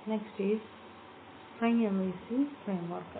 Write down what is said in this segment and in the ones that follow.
Next is Spring MVC framework.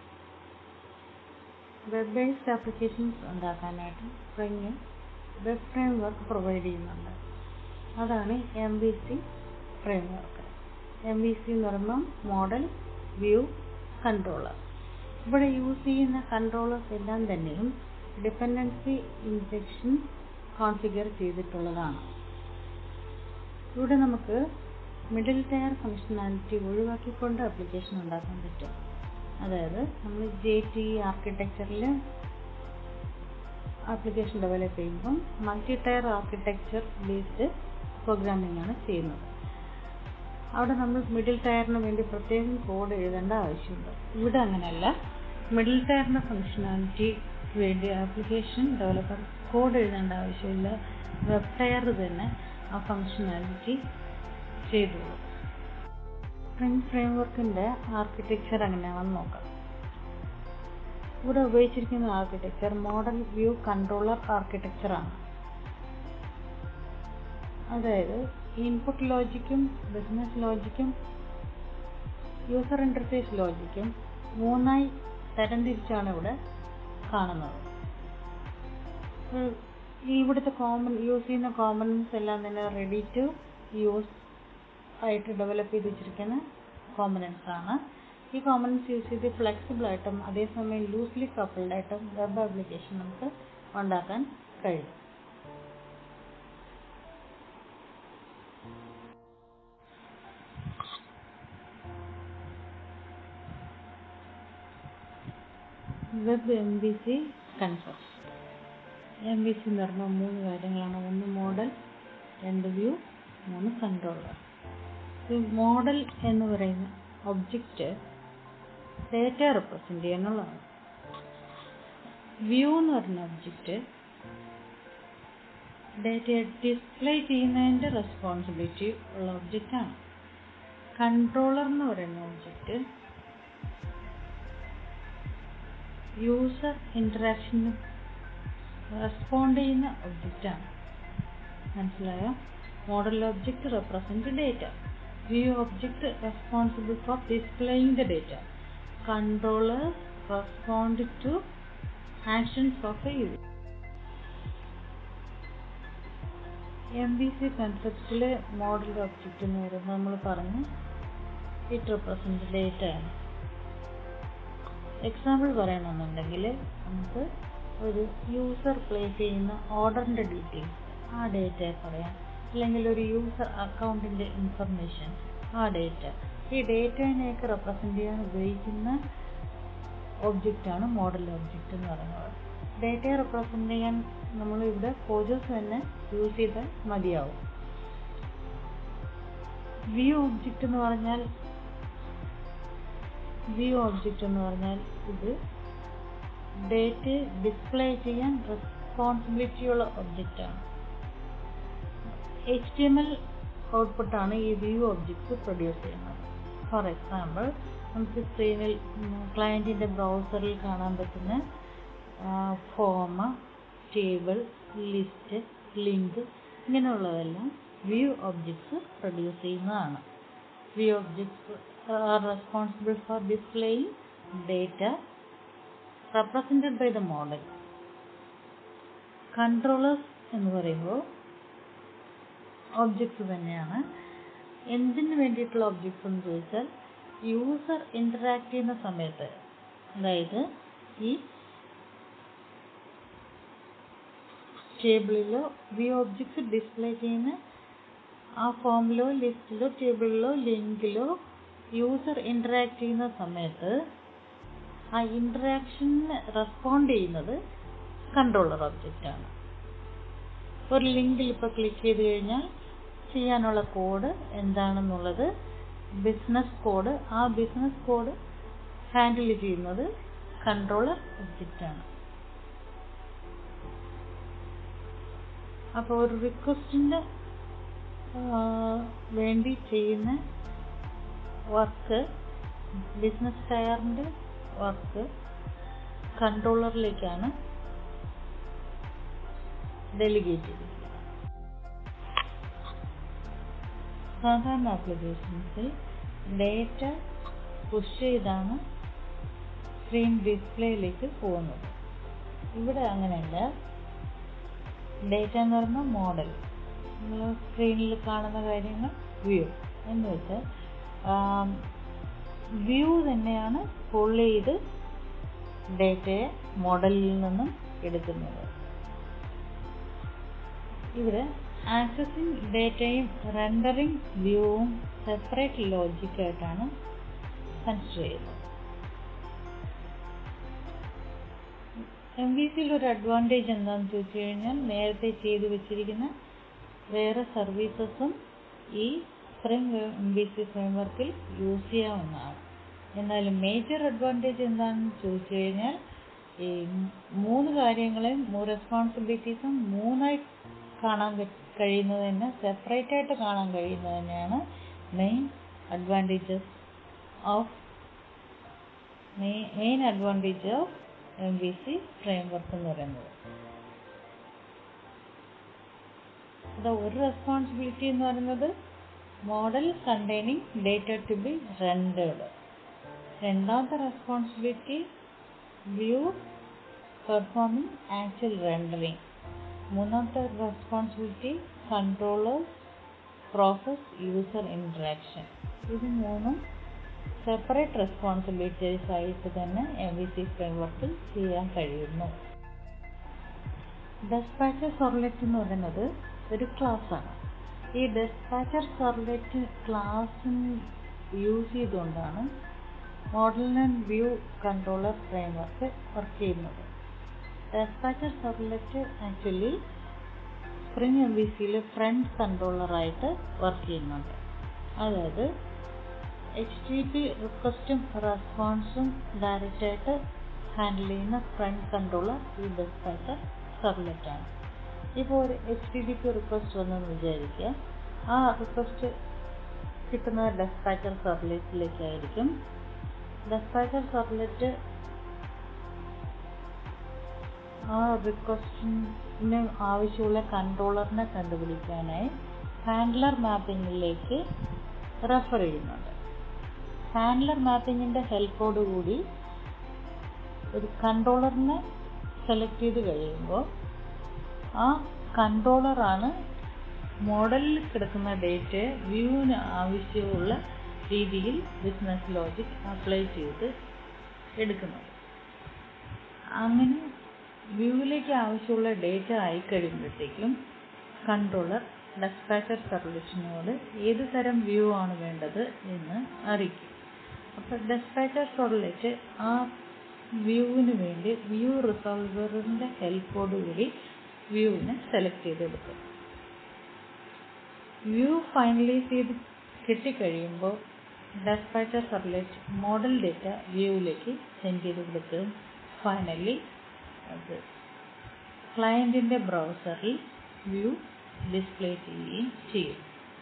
Web based applications ഉണ്ടാക്കാനായിട്ട് Spring web framework provide ചെയ്യുന്നുണ്ട് അതാണ് M V C framework M V C എന്ന് പറയുമ്പോൾ model view controller ഇവിടെ use ചെയ്യുന്ന controllers എല്ലാം തന്നെയും ഡിപ്പെൻഡൻസി ഇൻജെക്ഷൻ കോൺഫിഗർ ചെയ്തിട്ടുള്ളതാണ് ഇവിടെ നമുക്ക് മിഡിൽ ടയർ ഫങ്ഷനാലിറ്റി ഒഴിവാക്കിക്കൊണ്ട് ആപ്ലിക്കേഷൻ ഉണ്ടാക്കാൻ പറ്റും അതായത് നമ്മൾ ജെ ടി ആർക്കിടെക്ചറിൽ ആപ്ലിക്കേഷൻ ഡെവലപ്പ് ചെയ്യുമ്പം multi tier architecture based programming ആണ് ചെയ്യുന്നത് അവിടെ നമ്മൾ മിഡിൽ ടയറിന് വേണ്ടി പ്രത്യേകം കോഡ് എഴുതേണ്ട ആവശ്യമുണ്ട് ഇവിടെ അങ്ങനെയല്ല മിഡിൽ ടയറിൻ്റെ ഫങ്ഷനാലിറ്റി വേണ്ടി ആപ്ലിക്കേഷൻ ഡെവലപ്പർ കോഡ് എഴുതേണ്ട ആവശ്യമില്ല വെബ് ടയർ തന്നെ ആ ഫങ്ഷനാലിറ്റി ചെയ്തോളൂ സ്പ്രിംഗ് ഫ്രെയിംവർക്കിൻ്റെ ആർക്കിടെക്ചർ എങ്ങനെയാണെന്ന് നോക്കാം ഇവിടെ ഉപയോഗിച്ചിരിക്കുന്ന ആർക്കിടെക്ചർ മോഡൽ വ്യൂ കൺട്രോളർ ആർക്കിടെക്ചറാണ് അതായത് ഇൻപുട്ട് ലോജിക്കും ബിസിനസ് ലോജിക്കും യൂസർ ഇൻ്റർഫേസ് ലോജിക്കും മൂന്നായി തരംതിരിച്ചാണ് ഇവിടെ കാണുന്നത് ഇവിടുത്തെ കോമൺ യൂസ് ചെയ്യുന്ന കോമൺസ് എല്ലാം തന്നെ റെഡി ടു യൂസ് ആയിട്ട് ഡെവലപ്പ് ചെയ്ത് വെച്ചിരിക്കുന്ന കോമ്പനൻസ് ആണ് ഈ കോമ്പനൻസ് യൂസ് ചെയ്ത് ഫ്ലെക്സിബിൾ ആയിട്ടും അതേസമയം ലൂസ്ലി കപ്പിൾഡ് ആയിട്ടും വെബ് ആപ്ലിക്കേഷൻ നമുക്ക് ഉണ്ടാക്കാൻ കഴിയും web M B C concept M B C എന്ന് പറഞ്ഞാൽ മൂന്ന് കാര്യങ്ങളാണ് ഒന്ന് മോഡൽ രണ്ട് വ്യൂ മൂന്ന് കൺട്രോളർ മോഡൽ എന്ന് പറയുന്ന ഒബ്ജക്റ്റ് ഡേറ്റ റെപ്രസെൻ്റ് ചെയ്യാനുള്ളതാണ് വ്യൂ എന്ന് പറയുന്ന ഒബ്ജക്റ്റ് ഡേറ്റ ഡിസ്പ്ലേ ചെയ്യുന്നതിൻ്റെ റെസ്പോൺസിബിലിറ്റി ഉള്ള ഒബ്ജക്റ്റാണ് കൺട്രോളർ എന്ന് പറയുന്ന ഒബ്ജക്റ്റ് യൂസർ ഇൻറ്ററാക്ഷന് റെസ്പോണ്ട് ചെയ്യുന്ന ഒബ്ജക്റ്റാണ് മനസ്സിലായോ model object represent data view object responsible for displaying the data controller respond to actions of a user M B C കൺസെപ്റ്റിലെ മോഡൽ ഒബ്ജക്റ്റ് എന്ന് പറയുമ്പോൾ നമ്മൾ പറഞ്ഞു ഇറ്റ് റെപ്രസെൻറ്റ് ഡേറ്റ ആണ് എക്സാമ്പിൾ പറയണമെന്നുണ്ടെങ്കിൽ നമുക്ക് ഒരു യൂസർ പ്ലേസ് ചെയ്യുന്ന ഓർഡറിൻ്റെ ഡീറ്റെയിൽസ് ആ ഡേറ്റ പറയാം അല്ലെങ്കിൽ ഒരു യൂസർ അക്കൗണ്ടിൻ്റെ ഇൻഫർമേഷൻ ആ ഡേറ്റ ഈ ഡേറ്റേനെയൊക്കെ റെപ്രസെൻ്റ് ചെയ്യാൻ ഉപയോഗിക്കുന്ന ഒബ്ജക്റ്റാണ് മോഡൽ ഒബ്ജക്റ്റ് എന്ന് പറയുന്നത് ഡേറ്റയെ റെപ്രസെൻ്റ് ചെയ്യാൻ നമ്മൾ ഇവിടെ പോജസ് തന്നെ യൂസ് ചെയ്താൽ മതിയാവും വ്യൂ ഒബ്ജക്റ്റ് എന്ന് പറഞ്ഞാൽ വ്യൂ ഒബ്ജക്റ്റ് എന്ന് പറഞ്ഞാൽ ഇത് ഡേറ്റ ഡിസ്പ്ലേ ചെയ്യാൻ റെസ്പോൺസിബിലിറ്റിയുള്ള ഒബ്ജക്റ്റാണ് എച്ച് ടി എം എൽ ഔട്ട്പുട്ടാണ് ഈ വ്യൂ ഒബ്ജക്റ്റ് പ്രൊഡ്യൂസ് ചെയ്യുന്നത് ഫോർ എക്സാമ്പിൾ നമുക്ക് സ്ക്രീനിൽ ക്ലയൻറ്റിൻ്റെ ബ്രൗസറിൽ കാണാൻ പറ്റുന്ന ഫോം ടേബിൾ ലിസ്റ്റ് ലിങ്ക് ഇങ്ങനെയുള്ളതെല്ലാം വ്യൂ ഒബ്ജക്ട്സ് പ്രൊഡ്യൂസ് ചെയ്യുന്നതാണ് view objects are responsible for displaying data represented by the model. Controllers എന്ന് പറയുമ്പോൾ ഒബ്ജക്ട്സ് തന്നെയാണ് എന്തിനു വേണ്ടിയിട്ടുള്ള ഒബ്ജക്ട്സ് എന്ന് ചോദിച്ചാൽ യൂസർ ഇൻറ്ററാക്ട് ചെയ്യുന്ന സമയത്ത് അതായത് ഈ ടേബിളിലോ വ്യൂ ഒബ്ജക്ട്സ് ഡിസ്പ്ലേ ചെയ്യുന്ന ആ ഫോമിലോ ലിസ്റ്റിലോ ടേബിളിലോ ലിങ്കിലോ യൂസർ ഇൻറ്ററാക്ട് ചെയ്യുന്ന സമയത്ത് ആ ഇൻറ്ററാക്ഷന് റെസ്പോണ്ട് ചെയ്യുന്നത് കൺട്രോളർ ഒബ്ജക്റ്റാണ് ഒരു ലിങ്കിൽ ഇപ്പോൾ ക്ലിക്ക് ചെയ്ത് കഴിഞ്ഞാൽ ചെയ്യാനുള്ള കോഡ് എന്താണെന്നുള്ളത് ബിസിനസ് കോഡ് ആ ബിസിനസ് കോഡ് ഹാൻഡിൽ ചെയ്യുന്നത് കൺട്രോളർ ഒബ്ജക്റ്റാണ് അപ്പോൾ ഒരു റിക്വസ്റ്റിൻ്റെ വേണ്ടി ചെയ്യുന്ന വർക്ക് ബിസിനസ് ടയറിൻ്റെ വർക്ക് കൺട്രോളറിലേക്കാണ് ഡെലിഗേറ്റ് ചെയ്തിരിക്കുന്നത് സാധാരണ ആപ്ലിക്കേഷൻസിൽ ഡേറ്റ പുഷ് ചെയ്താണ് സ്ക്രീൻ ഡിസ്പ്ലേയിലേക്ക് പോകുന്നത് ഇവിടെ അങ്ങനെയല്ല ഡേറ്റ എന്ന് പറയുന്ന മോഡൽ നമ്മൾ സ്ക്രീനിൽ കാണുന്ന കാര്യങ്ങൾ വ്യൂ എന്ന് വെച്ചാൽ വ്യൂ തന്നെയാണ് പുൾ ചെയ്ത് ഡേറ്റയെ മോഡലിൽ നിന്നും എടുക്കുന്നത് ഇവിടെ ആക്സസിങ് ഡേറ്റയും റെൻഡറിങ് വ്യൂവും സെപ്പറേറ്റ് ലോജിക്കായിട്ടാണ് കൺസിഡർ ചെയ്യുന്നത് എം വി സിയിൽ ഒരു അഡ്വാൻറ്റേജ് എന്താണെന്ന് ചോദിച്ചു കഴിഞ്ഞാൽ നേരത്തെ ചെയ്തു വെച്ചിരിക്കുന്ന വേറെ സർവീസസും ഈ സ്പ്രിംഗ് എം വി സി ഫ്രെയിംവർക്കിൽ യൂസ് ചെയ്യാവുന്നതാണ് എന്നാൽ മേജർ അഡ്വാൻറ്റേജ് എന്താണെന്ന് ചോദിച്ചു കഴിഞ്ഞാൽ ഈ മൂന്ന് കാര്യങ്ങളെയും റെസ്പോൺസിബിലിറ്റീസും മൂന്നായി കാണാൻ കഴിയുന്നത് തന്നെ സെപ്പറേറ്റ് ആയിട്ട് കാണാൻ കഴിയുന്നത് തന്നെയാണ് main advantages of main advantage of M V C framework എന്ന് പറയുന്നത് ഇവിടെ ഒരു റെസ്പോൺസിബിലിറ്റി എന്ന് പറയുന്നത് model containing data to be rendered രണ്ടാമത്തെ responsibility view performing actual rendering മൂന്നാമത്തെ responsibility controllers process user interaction ഇത് മൂന്നും സെപ്പറേറ്റ് റെസ്പോൺസിബിലിറ്റീസ് ആയിട്ട് തന്നെ എം വി സി ഫ്രെയിംവർക്കിൽ ചെയ്യാൻ കഴിയുന്നു ഡെസ്പാച്ചർ സർലെറ്റ് എന്ന് പറയുന്നത് ഒരു ക്ലാസ്സാണ് ഈ ഡെസ്പാച്ചർ സർലെറ്റ് ക്ലാസ് യൂസ് ചെയ്തുകൊണ്ടാണ് model and view controller framework work ചെയ്യുന്നത് dispatcher servlet actually spring M V സിയിൽ ഫ്രണ്ട് കൺട്രോളറായിട്ട് വർക്ക് ചെയ്യുന്നുണ്ട് അതായത് എച്ച് ടി പി റിക്വസ്റ്റും റെസ്പോൺസും ഡയറക്റ്റായിട്ട് ഹാൻഡിൽ ചെയ്യുന്ന ഫ്രണ്ട് കൺട്രോളർ ഈ ഡെസ്പാച്ചർ സർലെറ്റാണ് ഇപ്പോൾ ഒരു H T D P request വന്നെന്ന് വിചാരിക്കുക ആ റിക്വസ്റ്റ് കിട്ടുന്നത് ഡെസ്പാച്ചർ സർലെറ്റിലേക്കായിരിക്കും ഡെസ്പാച്ചർ സർലെറ്റ് ആ റിക്വസ്റ്റിന് ആവശ്യമുള്ള കൺട്രോളറിനെ കണ്ടുപിടിക്കാനായി ഹാൻഡ്ലർ മാപ്പിങ്ങിലേക്ക് റെഫർ ചെയ്യുന്നുണ്ട് ഹാൻഡ്ലർ മാപ്പിങ്ങിൻ്റെ ഹെൽപ്പോടുകൂടി ഒരു കൺട്രോളറിനെ സെലക്ട് ചെയ്ത് കഴിയുമ്പോൾ ആ കൺട്രോളറാണ് മോഡലിൽ കിടക്കുന്ന ഡേറ്റയെ വ്യൂവിന് ആവശ്യമുള്ള രീതിയിൽ ബിസിനസ് ലോജിക് അപ്ലൈ ചെയ്ത് എടുക്കുന്നത് അങ്ങനെ വ്യൂവിലേക്ക് ആവശ്യമുള്ള ഡേറ്റ ആയി കഴിയുമ്പോഴത്തേക്കും കൺട്രോളർ ഡെസ്പാച്ചർ സർവീസിനോട് ഏത് തരം വ്യൂ ആണ് വേണ്ടത് എന്ന് അറിയിക്കും അപ്പോൾ ഡെസ്പാച്ചർ സർവീറ്റ് ആ വ്യൂവിന് വേണ്ടി വ്യൂ റിസോൾവറിൻ്റെ ഹെൽപ്പോടുകൂടി വ്യൂവിനെ സെലക്ട് ചെയ്തെടുക്കും വ്യൂ ഫൈനലൈസ് ചെയ്ത് കിട്ടിക്കഴിയുമ്പോൾ ഡെസ്പാച്ചർ സർലെറ്റ് മോഡൽ ഡേറ്റ വ്യൂവിലേക്ക് സെൻഡ് ചെയ്ത് കൊടുക്കുകയും ഫൈനലി അത് ക്ലയൻറ്റിൻ്റെ ബ്രൗസറിൽ വ്യൂ ഡിസ്പ്ലേ ചെയ്യുകയും ചെയ്യും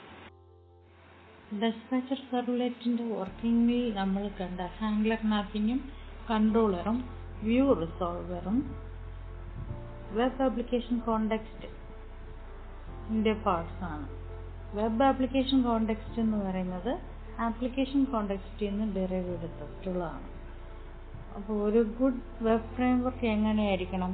ഡെസ്പാച്ചർ സർവ്ലെറ്റിൻ്റെ വർക്കിങ്ങിൽ നമ്മൾ കണ്ട ഹാൻഡ്ലർ മാപ്പിങ്ങും കൺട്രോളറും വ്യൂ റിസോൾവറും വെബ് ആപ്ലിക്കേഷൻ കോണ്ടെക്സ്റ്റിൻ്റെ പാർട്സ് ആണ് വെബ് ആപ്ലിക്കേഷൻ കോണ്ടെക്സ്റ്റ് എന്ന് പറയുന്നത് ആപ്ലിക്കേഷൻ കോണ്ടെക്സ്റ്റിൽ നിന്ന് ഡെറൈവ് എടുത്തിട്ടുള്ളതാണ് അപ്പോൾ ഒരു ഗുഡ് വെബ് ഫ്രെയിംവർക്ക് എങ്ങനെയായിരിക്കണം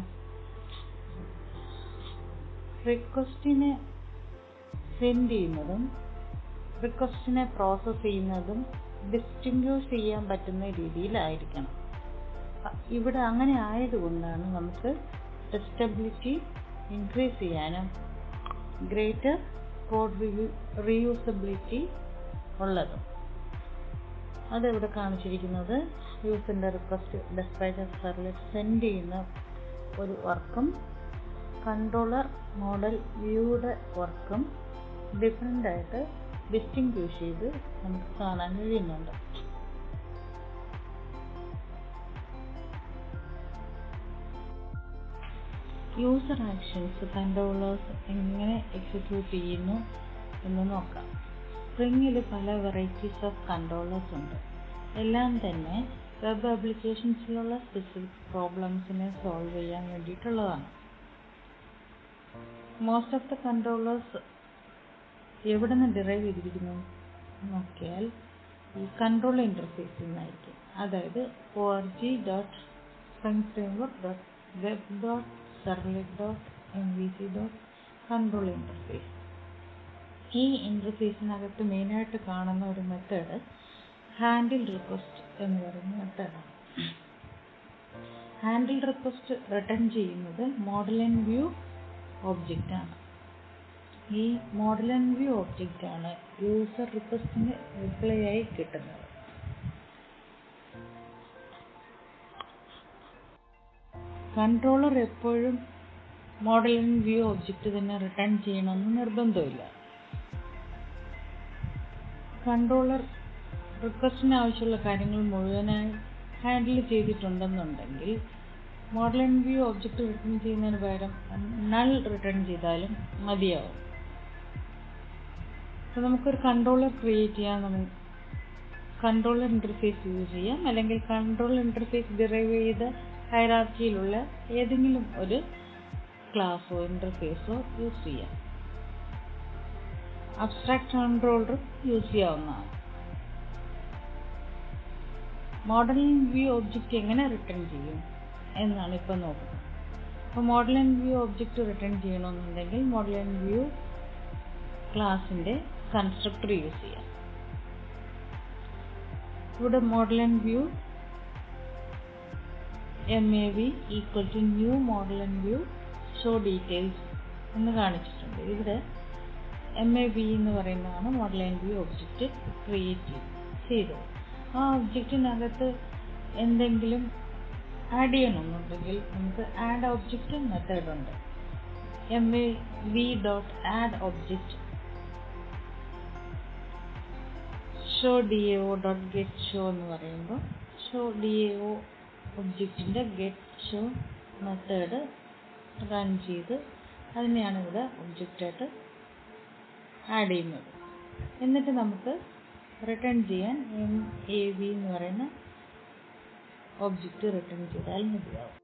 റിക്വസ്റ്റിനെ സെൻഡ് ചെയ്യുന്നതും റിക്വസ്റ്റിനെ പ്രോസസ്സ് ചെയ്യുന്നതും ഡിസ്റ്റിങ്ക്യൂഷ് ചെയ്യാൻ പറ്റുന്ന രീതിയിലായിരിക്കണം ഇവിടെ അങ്ങനെ ആയതുകൊണ്ടാണ് നമുക്ക് ടെസ്റ്റബിലിറ്റി ഇൻക്രീസ് ചെയ്യാനും ഗ്രേറ്റർ കോഡ് റീയൂസബിലിറ്റി ഉള്ളത് അതിവിടെ കാണിച്ചിരിക്കുന്നത് യൂസിൻ്റെ റിക്വസ്റ്റ് ഡെസ്പാച്ചർ സർവീസ് സെൻഡ് ചെയ്യുന്ന ഒരു വർക്കും കൺട്രോളർ മോഡൽ വ്യൂയുടെ വർക്കും ഡിഫറെൻ്റ് ആയിട്ട് ഡിസ്റ്റിങ്ക്യൂഷ് ചെയ്ത് നമുക്ക് കാണാൻ കഴിയുന്നുണ്ട് യൂസർ ആക്ഷൻസ് കൺട്രോളേഴ്സ് എങ്ങനെ എക്സിക്യൂട്ട് ചെയ്യുന്നു എന്ന് നോക്കാം സ്പ്രിങ്ങിൽ പല വെറൈറ്റീസ് ഓഫ് കൺട്രോളേഴ്സ് ഉണ്ട് എല്ലാം തന്നെ വെബ് ആപ്ലിക്കേഷൻസിലുള്ള സ്പെസിഫിക് പ്രോബ്ലംസിനെ സോൾവ് ചെയ്യാൻ വേണ്ടിയിട്ടുള്ളതാണ് മോസ്റ്റ് ഓഫ് ദ കൺട്രോളേഴ്സ് എവിടെ നിന്ന് ഡിറൈവ് ചെയ്തിരിക്കുന്നു നോക്കിയാൽ ഈ കൺട്രോൾ ഇൻ്റർഫേസിൽ നിന്നായിരിക്കും അതായത് O R G dot spring framework dot web dot servlet dot M V C dot control interface ഈ ഇൻ്റർഫേസിനകത്ത് മെയിനായിട്ട് കാണുന്ന ഒരു മെത്തേഡ് ഹാൻഡിൽ റിക്വസ്റ്റ് എന്ന് പറയുന്ന മെത്തേഡാണ് ഹാൻഡിൽ റിക്വസ്റ്റ് റിട്ടേൺ ചെയ്യുന്നത് മോഡൽ ആൻഡ് വ്യൂ ഒബ്ജക്റ്റ് ആണ് ഈ മോഡൽ ആൻഡ് വ്യൂ ഒബ്ജക്റ്റ് ആണ് യൂസർ റിക്വസ്റ്റിന് റിപ്ലൈ ആയി കിട്ടുന്നത് കൺട്രോളർ എപ്പോഴും മോഡൽ ആൻഡ് വ്യൂ ഒബ്ജക്റ്റ് തന്നെ റിട്ടേൺ ചെയ്യണമെന്ന് നിർബന്ധമില്ല കൺട്രോളർ റിക്വസ്റ്റിന് ആവശ്യമുള്ള കാര്യങ്ങൾ മുഴുവനായി ഹാൻഡിൽ ചെയ്തിട്ടുണ്ടെന്നുണ്ടെങ്കിൽ model and view object return ചെയ്യുന്നതിന് പകരം നൾ റിട്ടേൺ ചെയ്താലും മതിയാവും അപ്പോൾ നമുക്കൊരു കൺട്രോളർ ക്രിയേറ്റ് ചെയ്യാൻ നമുക്ക് കൺട്രോളർ ഇൻ്റർഫേസ് യൂസ് ചെയ്യാം അല്ലെങ്കിൽ കൺട്രോൾ ഇൻ്റർഫേസ് ഡിറൈവ് ചെയ്ത ഹൈറാർക്കിയിലുള്ള ഏതെങ്കിലും ഒരു ക്ലാസ്സോ ഇൻ്റർഫേസോ യൂസ് ചെയ്യാം അബ്സ്ട്രാക്ട് കൺട്രോളർ യൂസ് ചെയ്യാവുന്നതാണ് മോഡൽ വ്യൂ ഒബ്ജക്റ്റ് എങ്ങനെ റിട്ടേൺ ചെയ്യും എന്നാണ് ഇപ്പോൾ നോക്കുന്നത് അപ്പോൾ model and view object return ചെയ്യണമെന്നുണ്ടെങ്കിൽ മോഡൽ ആൻഡ് വ്യൂ ക്ലാസിൻ്റെ കൺസ്ട്രക്ടർ യൂസ് ചെയ്യാം ഇവിടെ model and view M A V equal to new model and view show details എന്ന് കാണിച്ചിട്ടുണ്ട് ഇവിടെ എം എ വി എന്ന് പറയുന്നതാണ് model and view object create ചെയ്തത് ആ ഒബ്ജക്റ്റിനകത്ത് എന്തെങ്കിലും ആഡ് ചെയ്യണമെന്നുണ്ടെങ്കിൽ നമുക്ക് ആഡ് ഒബ്ജക്റ്റ് മെത്തേഡ് ഉണ്ട് M A V dot add object show D A O dot get show എന്ന് പറയുമ്പോൾ ഷോ ഡി എ ഒ ഒബ്ജക്റ്റിൻ്റെ ഗെറ്റ് ഷോ മെത്തേഡ് റൺ ചെയ്ത് അതിനെയാണ് ഇവിടെ ഒബ്ജക്റ്റായിട്ട് ആഡ് ചെയ്യുന്നത് എന്നിട്ട് നമുക്ക് റിട്ടേൺ ചെയ്യാൻ എം എ വി എന്ന് പറയുന്ന ഒബ്ജക്റ്റ് റിട്ടേൺ ചെയ്താൽ മതിയാവും